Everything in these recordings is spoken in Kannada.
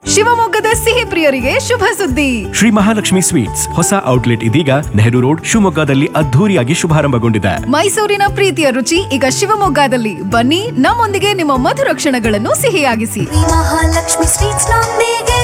ಶಿವಮೊಗ್ಗದ ಸಿಹಿ ಪ್ರಿಯರಿಗೆ ಶುಭ ಸುದ್ದಿ ಶ್ರೀ ಮಹಾಲಕ್ಷ್ಮಿ ಸ್ವೀಟ್ಸ್ ಹೊಸ ಔಟ್ಲೆಟ್ ಇದೀಗ ನೆಹರು ರೋಡ್ ಶಿವಮೊಗ್ಗದಲ್ಲಿ ಅದ್ಧೂರಿಯಾಗಿ ಶುಭಾರಂಭಗೊಂಡಿದೆ ಮೈಸೂರಿನ ಪ್ರೀತಿಯ ರುಚಿ ಈಗ ಶಿವಮೊಗ್ಗದಲ್ಲಿ ಬನ್ನಿ ನಮ್ಮೊಂದಿಗೆ ನಿಮ್ಮ ಮಧುರ ಕ್ಷಣಗಳನ್ನು ಸಿಹಿಯಾಗಿಸಿ ಮಹಾಲಕ್ಷ್ಮಿ ಸ್ವೀಟ್ಸ್ ನೊಂದಿಗೆ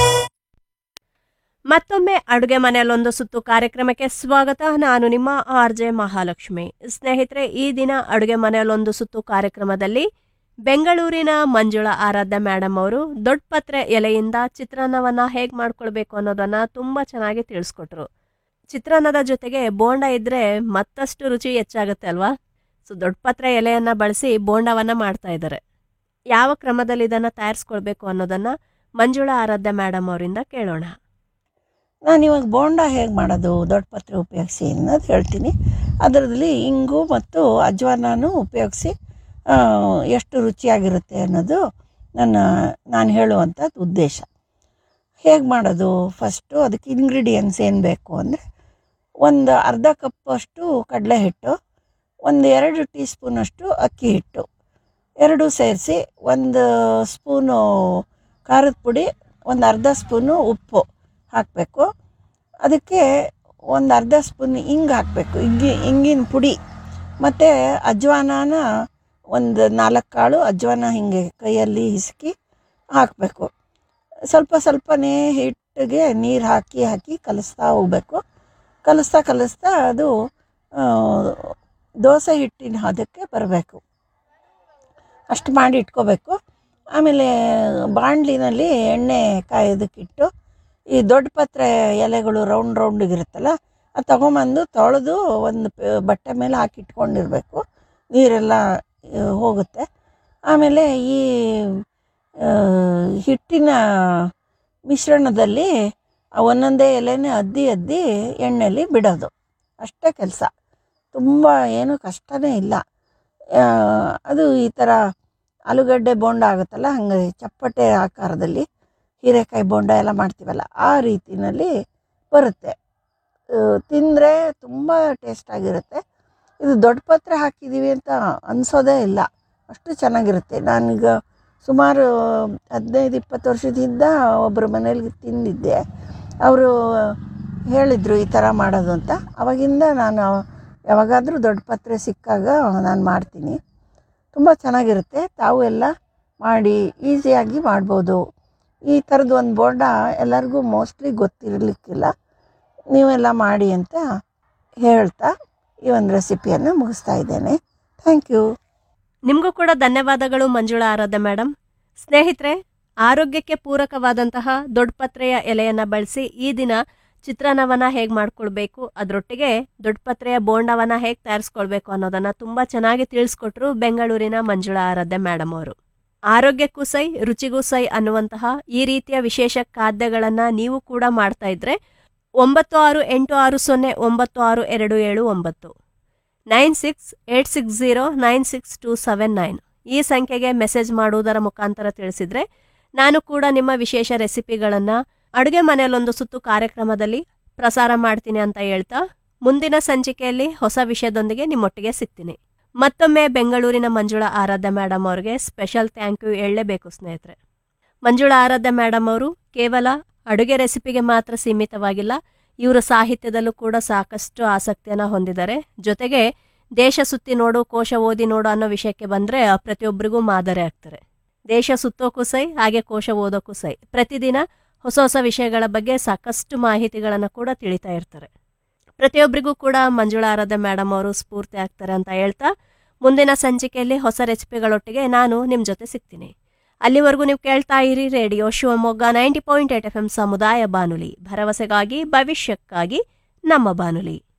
ಮತ್ತೊಮ್ಮೆ ಅಡುಗೆ ಮನೆಯಲ್ಲೊಂದು ಸುತ್ತು ಕಾರ್ಯಕ್ರಮಕ್ಕೆ ಸ್ವಾಗತ ನಾನು ನಿಮ್ಮ ಆರ್ ಜೆ ಮಹಾಲಕ್ಷ್ಮಿ ಸ್ನೇಹಿತರೆ ಈ ದಿನ ಅಡುಗೆ ಮನೆಯಲ್ಲೊಂದು ಸುತ್ತು ಕಾರ್ಯಕ್ರಮದಲ್ಲಿ ಬೆಂಗಳೂರಿನ ಮಂಜುಳಾ ಆರಾಧ್ಯ ಮೇಡಮ್ ಅವರು ದೊಡ್ಡಪತ್ರೆ ಎಲೆಯಿಂದ ಚಿತ್ರಾನ್ನವನ್ನ ಹೇಗೆ ಮಾಡ್ಕೊಳ್ಬೇಕು ಅನ್ನೋದನ್ನ ತುಂಬಾ ಚೆನ್ನಾಗಿ ತಿಳಿಸ್ಕೊಟ್ರು ಚಿತ್ರಾನ್ನದ ಜೊತೆಗೆ ಬೋಂಡ ಇದ್ರೆ ಮತ್ತಷ್ಟು ರುಚಿ ಹೆಚ್ಚಾಗುತ್ತೆ ಅಲ್ವಾ ಸೊ ದೊಡ್ಡಪತ್ರೆ ಎಲೆಯನ್ನ ಬಳಸಿ ಬೋಂಡವನ್ನ ಮಾಡ್ತಾ ಇದ್ದಾರೆ ಯಾವ ಕ್ರಮದಲ್ಲಿ ಇದನ್ನ ತಯಾರಿಸ್ಕೊಳ್ಬೇಕು ಅನ್ನೋದನ್ನ ಮಂಜುಳಾ ಆರಾಧ್ಯ ಮೇಡಮ್ ಅವರಿಂದ ಕೇಳೋಣ ನಾನು ಇವಾಗ ಬೋಂಡ ಹೇಗೆ ಮಾಡೋದು ದೊಡ್ಡ ಪತ್ರೆ ಉಪಯೋಗಿಸಿ ಅನ್ನೋದು ಹೇಳ್ತೀನಿ ಅದರಲ್ಲಿ ಇಂಗು ಮತ್ತು ಅಜ್ವಾನೂ ಉಪಯೋಗಿಸಿ ಎಷ್ಟು ರುಚಿಯಾಗಿರುತ್ತೆ ಅನ್ನೋದು ನನ್ನ ನಾನು ಹೇಳುವಂಥದ್ದು ಉದ್ದೇಶ ಹೇಗೆ ಮಾಡೋದು ಫಸ್ಟು ಅದಕ್ಕೆ ಇಂಗ್ರೀಡಿಯೆಂಟ್ಸ್ ಏನು ಬೇಕು ಅಂದರೆ ಒಂದು ಅರ್ಧ ಕಪ್ಪಷ್ಟು ಕಡಲೆ ಹಿಟ್ಟು ಒಂದು ಎರಡು ಟೀ ಸ್ಪೂನಷ್ಟು ಅಕ್ಕಿ ಹಿಟ್ಟು ಎರಡೂ ಸೇರಿಸಿ ಒಂದು ಸ್ಪೂನು ಖಾರದ ಪುಡಿ ಒಂದು ಅರ್ಧ ಸ್ಪೂನು ಉಪ್ಪು ಹಾಕಬೇಕು ಅದಕ್ಕೆ ಒಂದು ಅರ್ಧ ಸ್ಪೂನ್ ಹಿಂಗೆ ಹಾಕಬೇಕು ಹಿಂಗಿ ಹಿಂಗಿನ ಪುಡಿ ಮತ್ತು ಅಜ್ವಾನನ ಒಂದು ನಾಲ್ಕು ಕಾಳು ಅಜ್ವಾನ ಹಿಂಗೆ ಕೈಯಲ್ಲಿ ಹಿಸುಕಿ ಹಾಕಬೇಕು ಸ್ವಲ್ಪ ಸ್ವಲ್ಪನೇ ಹಿಟ್ಟಿಗೆ ನೀರು ಹಾಕಿ ಹಾಕಿ ಕಲಿಸ್ತಾ ಹೋಗಬೇಕು ಕಲಿಸ್ತಾ ಕಲಿಸ್ತಾ ಅದು ಆ, ದೋಸೆ ಹಿಟ್ಟಿನ ಹದಕ್ಕೆ ಬರಬೇಕು ಅಷ್ಟು ಮಾಡಿ ಇಟ್ಕೋಬೇಕು ಆಮೇಲೆ ಬಾಣಲಿನಲ್ಲಿ ಎಣ್ಣೆ ಕಾಯೋದಕ್ಕಿಟ್ಟು ಈ ದೊಡ್ಡ ಪತ್ರೆ ಎಲೆಗಳು ರೌಂಡ್ ರೌಂಡಿಗಿರುತ್ತಲ್ಲ ಅದು ತೊಗೊಂಬಂದು ತೊಳೆದು ಒಂದು ಪ- ಬಟ್ಟೆ ಮೇಲೆ ಹಾಕಿ ಇಟ್ಕೊಂಡಿರಬೇಕು ನೀರೆಲ್ಲ ಆ, ಹೋಗುತ್ತೆ ಆಮೇಲೆ ಈ ಆ, ಹಿಟ್ಟಿನ ಮಿಶ್ರಣದಲ್ಲಿ ಆ ಒಂದೊಂದೇ ಎಲೆನೇ ಅದ್ದಿ ಅದ್ದಿ ಎಣ್ಣೆಲಿ ಬಿಡೋದು ಅಷ್ಟೇ ಕೆಲಸ ತುಂಬ ಏನು ಕಷ್ಟನೇ ಇಲ್ಲ ಆ, ಅದು ಈ ಥರ ಆಲೂಗಡ್ಡೆ ಬೋಂಡ ಆಗುತ್ತಲ್ಲ ಹಂಗೆ ಚಪ್ಪಟೆ ಆಕಾರದಲ್ಲಿ ಹೀರೆಕಾಯಿ ಬೋಂಡ ಎಲ್ಲ ಮಾಡ್ತೀವಲ್ಲ ಆ ರೀತಿನಲ್ಲಿ ಬರುತ್ತೆ ತಿಂದರೆ ತುಂಬ ಟೇಸ್ಟಾಗಿರುತ್ತೆ ಇದು ದೊಡ್ಡ ಪತ್ರೆ ಹಾಕಿದ್ದೀವಿ ಅಂತ ಅನಿಸೋದೇ ಇಲ್ಲ ಅಷ್ಟು ಚೆನ್ನಾಗಿರುತ್ತೆ ನಾನೀಗ ಸುಮಾರು ಹದಿನೈದು ಇಪ್ಪತ್ತು ವರ್ಷದ ಹಿಂದೆ ಒಬ್ಬರ ಮನೇಲಿ ತಿಂದಿದ್ದೆ ಅವರು ಹೇಳಿದರು ಈ ಥರ ಮಾಡೋದು ಅಂತ ಅವಾಗಿಂದ ನಾನು ಯಾವಾಗಾದರೂ ದೊಡ್ಡ ಪತ್ರೆ ಸಿಕ್ಕಾಗ ನಾನು ಮಾಡ್ತೀನಿ ತುಂಬ ಚೆನ್ನಾಗಿರುತ್ತೆ ತಾವು ಎಲ್ಲ ಮಾಡಿ ಈಸಿಯಾಗಿ ಮಾಡ್ಬೋದು ಈ ಥರದ್ದು ಒಂದು ಬೋಂಡ ಎಲ್ಲರಿಗೂ ಮೋಸ್ಟ್ಲಿ ಗೊತ್ತಿರಲಿಕ್ಕಿಲ್ಲ ನೀವೆಲ್ಲ ಮಾಡಿ ಅಂತ ಹೇಳ್ತಾ ಈ ಒಂದು ರೆಸಿಪಿಯನ್ನು ಮುಗಿಸ್ತಾ ಇದ್ದೇನೆ ಥ್ಯಾಂಕ್ ಯು ನಿಮಗೂ ಕೂಡ ಧನ್ಯವಾದಗಳು ಮಂಜುಳಾ ಆರಾಧ್ಯ ಮೇಡಮ್ ಸ್ನೇಹಿತರೆ ಆರೋಗ್ಯಕ್ಕೆ ಪೂರಕವಾದಂತಹ ದೊಡ್ಡಪತ್ರೆಯ ಎಲೆಯನ್ನ ಬಳಸಿ ಈ ದಿನ ಚಿತ್ರಾನ್ನವನ್ನ ಹೇಗೆ ಮಾಡ್ಕೊಳ್ಬೇಕು ಅದರೊಟ್ಟಿಗೆ ದೊಡ್ಡಪತ್ರೆಯ ಬೋಂಡವನ್ನ ಹೇಗೆ ತಯಾರಿಸ್ಕೊಳ್ಬೇಕು ಅನ್ನೋದನ್ನ ತುಂಬಾ ಚೆನ್ನಾಗಿ ತಿಳಿಸ್ಕೊಟ್ರು ಬೆಂಗಳೂರಿನ ಮಂಜುಳಾ ಆರಾಧ್ಯ ಮೇಡಮ್ ಅವರು ಆರೋಗ್ಯಕ್ಕೂ ಸೈ ರುಚಿಗೂ ಸೈ ಅನ್ನುವಂತಹ ಈ ರೀತಿಯ ವಿಶೇಷ ಖಾದ್ಯಗಳನ್ನ ನೀವು ಕೂಡ ಮಾಡ್ತಾ ಇದ್ರೆ ಒಂಬತ್ತು ಆರು ಎಂಟು ಆರು ಸೊನ್ನೆ ಒಂಬತ್ತು ಆರು ಎರಡು ಏಳು ಒಂಬತ್ತು nine six eight six zero nine six two seven nine ಈ ಸಂಖ್ಯೆಗೆ ಮೆಸೇಜ್ ಮಾಡುವುದರ ಮುಖಾಂತರ ತಿಳಿಸಿದ್ರೆ ನಾನು ಕೂಡ ನಿಮ್ಮ ವಿಶೇಷ ರೆಸಿಪಿಗಳನ್ನು ಅಡುಗೆ ಮನೆಯಲ್ಲೊಂದು ಸುತ್ತು ಕಾರ್ಯಕ್ರಮದಲ್ಲಿ ಪ್ರಸಾರ ಮಾಡ್ತೀನಿ ಅಂತ ಹೇಳ್ತಾ ಮುಂದಿನ ಸಂಚಿಕೆಯಲ್ಲಿ ಹೊಸ ವಿಷಯದೊಂದಿಗೆ ನಿಮ್ಮೊಟ್ಟಿಗೆ ಸಿಗ್ತೀನಿ ಮತ್ತೊಮ್ಮೆ ಬೆಂಗಳೂರಿನ ಮಂಜುಳಾ ಆರಾಧ್ಯ ಮೇಡಮ್ ಅವ್ರಿಗೆ ಸ್ಪೆಷಲ್ ಥ್ಯಾಂಕ್ ಯು ಹೇಳಲೇಬೇಕು ಸ್ನೇಹಿತರೆ ಮಂಜುಳಾ ಆರಾಧ್ಯ ಮೇಡಮ್ ಅವರು ಕೇವಲ ಅಡುಗೆ ರೆಸಿಪಿಗೆ ಮಾತ್ರ ಸೀಮಿತವಾಗಿಲ್ಲ ಇವರು ಸಾಹಿತ್ಯದಲ್ಲೂ ಕೂಡ ಸಾಕಷ್ಟು ಆಸಕ್ತಿಯನ್ನ ಹೊಂದಿದ್ದಾರೆ ಜೊತೆಗೆ ದೇಶ ಸುತ್ತಿ ನೋಡು ಕೋಶ ಓದಿ ನೋಡು ಅನ್ನೋ ವಿಷಯಕ್ಕೆ ಬಂದ್ರೆ ಪ್ರತಿಯೊಬ್ಬರಿಗೂ ಮಾದರಿ ಆಗ್ತಾರೆ ದೇಶ ಸುತ್ತೋಕ್ಕೂ ಸೈ ಹಾಗೆ ಕೋಶ ಓದೋಕ್ಕೂ ಸೈ ಪ್ರತಿದಿನ ಹೊಸ ಹೊಸ ವಿಷಯಗಳ ಬಗ್ಗೆ ಸಾಕಷ್ಟು ಮಾಹಿತಿಗಳನ್ನು ಕೂಡ ತಿಳಿತಾ ಇರ್ತಾರೆ ಪ್ರತಿಯೊಬ್ಬರಿಗೂ ಕೂಡ ಮಂಜುಳಾ ಆರಾಧ್ಯ ಮೇಡಮ್ ಅವರು ಸ್ಫೂರ್ತಿ ಆಗ್ತಾರೆ ಅಂತ ಹೇಳ್ತಾ ಮುಂದಿನ ಸಂಚಿಕೆಯಲ್ಲಿ ಹೊಸ ರೆಸಿಪಿಗಳೊಟ್ಟಿಗೆ ನಾನು ನಿಮ್ಮ ಜೊತೆ ಸಿಗ್ತೀನಿ ಅಲ್ಲಿವರೆಗೂ ನೀವು ಕೇಳ್ತಾ ಇರಿ radio Shivamogga ninety point eight F M ಸಮುದಾಯ ಬಾನುಲಿ ಭರವಸೆಗಾಗಿ ಭವಿಷ್ಯಕ್ಕಾಗಿ ನಮ್ಮ ಬಾನುಲಿ